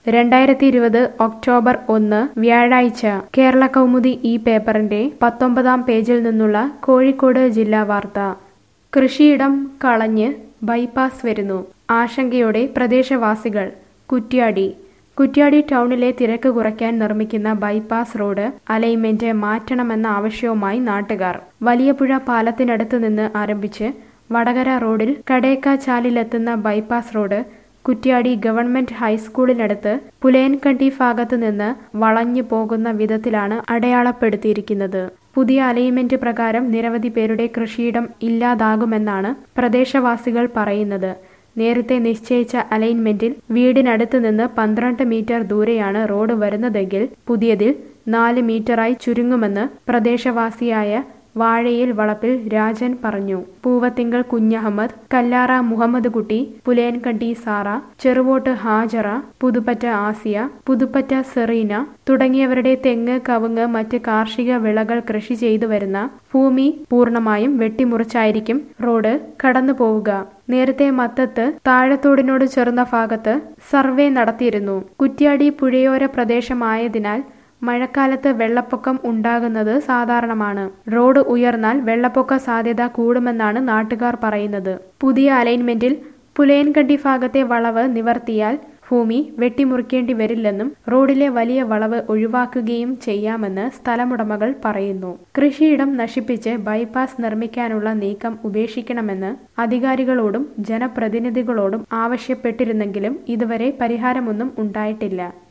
രണ്ടായിരത്തി ഇരുപത് ഒക്ടോബർ ഒന്ന് വ്യാഴാഴ്ച കേരള കൗമുദി ഈ പേപ്പറിന്റെ പത്തൊമ്പതാം പേജിൽ നിന്നുള്ള കോഴിക്കോട് ജില്ലാ വാർത്ത കൃഷിയിടം കളഞ്ഞ് ബൈപ്പാസ് വരുന്നു ആശങ്കയോടെ പ്രദേശവാസികൾ കുറ്റ്യാടി കുറ്റ്യാടി ടൗണിലെ തിരക്ക് കുറയ്ക്കാൻ നിർമ്മിക്കുന്ന ബൈപ്പാസ് റോഡ് അലൈൻമെന്റ് മാറ്റണമെന്ന ആവശ്യവുമായി നാട്ടുകാർ വലിയപുഴ പാലത്തിനടുത്ത് നിന്ന് ആരംഭിച്ച് വടകര റോഡിൽ കടേക്കാച്ചാലിലെത്തുന്ന ബൈപ്പാസ് റോഡ് കുറ്റ്യാടി ഗവൺമെന്റ് ഹൈസ്കൂളിനടുത്ത് പുലയൻകണ്ടി ഭാഗത്തു നിന്ന് വളഞ്ഞു പോകുന്ന വിധത്തിലാണ് അടയാളപ്പെടുത്തിയിരിക്കുന്നത് പുതിയ അലൈൻമെന്റ് പ്രകാരം നിരവധി പേരുടെ കൃഷിയിടം ഇല്ലാതാകുമെന്നാണ് പ്രദേശവാസികൾ പറയുന്നത് നേരത്തെ നിശ്ചയിച്ച അലൈൻമെന്റിൽ വീടിനടുത്ത് നിന്ന് പന്ത്രണ്ട് മീറ്റർ ദൂരെയാണ് റോഡ് വരുന്നതെങ്കിൽ പുതിയതിൽ നാല് മീറ്ററായി ചുരുങ്ങുമെന്ന് പ്രദേശവാസിയായ വാഴയിൽ വളപ്പിൽ രാജൻ പറഞ്ഞു പൂവത്തിങ്കൽ കുഞ്ഞഹമ്മദ് കല്ലാറ മുഹമ്മദ് കുട്ടി പുലയൻകണ്ടി സാറ ചെറുവോട്ട് ഹാജറ പുതുപ്പറ്റ ആസിയ പുതുപ്പറ്റ സെറീന തുടങ്ങിയവരുടെ തെങ്ങ് കവുങ്ങ് മറ്റ് കാർഷിക വിളകൾ കൃഷി ചെയ്തു വരുന്ന ഭൂമി പൂർണ്ണമായും വെട്ടിമുറിച്ചായിരിക്കും റോഡ് കടന്നു പോവുക നേരത്തെ മത്തത്ത് താഴത്തോടിനോട് ചേർന്ന ഭാഗത്ത് സർവേ നടത്തിയിരുന്നു കുറ്റ്യാടി പുഴയോര പ്രദേശമായതിനാൽ മഴക്കാലത്ത് വെള്ളപ്പൊക്കം ഉണ്ടാകുന്നത് സാധാരണമാണ് റോഡ് ഉയർന്നാൽ വെള്ളപ്പൊക്ക സാധ്യത കൂടുമെന്നാണ് നാട്ടുകാർ പറയുന്നത് പുതിയ അലൈൻമെന്റിൽ പുലയൻകണ്ടി ഭാഗത്തെ വളവ് നിവർത്തിയാൽ ഭൂമി വെട്ടിമുറിക്കേണ്ടി വരില്ലെന്നും റോഡിലെ വലിയ വളവ് ഒഴിവാക്കുകയും ചെയ്യാമെന്ന് സ്ഥലമുടമകൾ പറയുന്നു കൃഷിയിടം നശിപ്പിച്ച് ബൈപ്പാസ് നിർമ്മിക്കാനുള്ള നീക്കം ഉപേക്ഷിക്കണമെന്ന് അധികാരികളോടും ജനപ്രതിനിധികളോടും ആവശ്യപ്പെട്ടിരുന്നെങ്കിലും ഇതുവരെ പരിഹാരമൊന്നും ഉണ്ടായിട്ടില്ല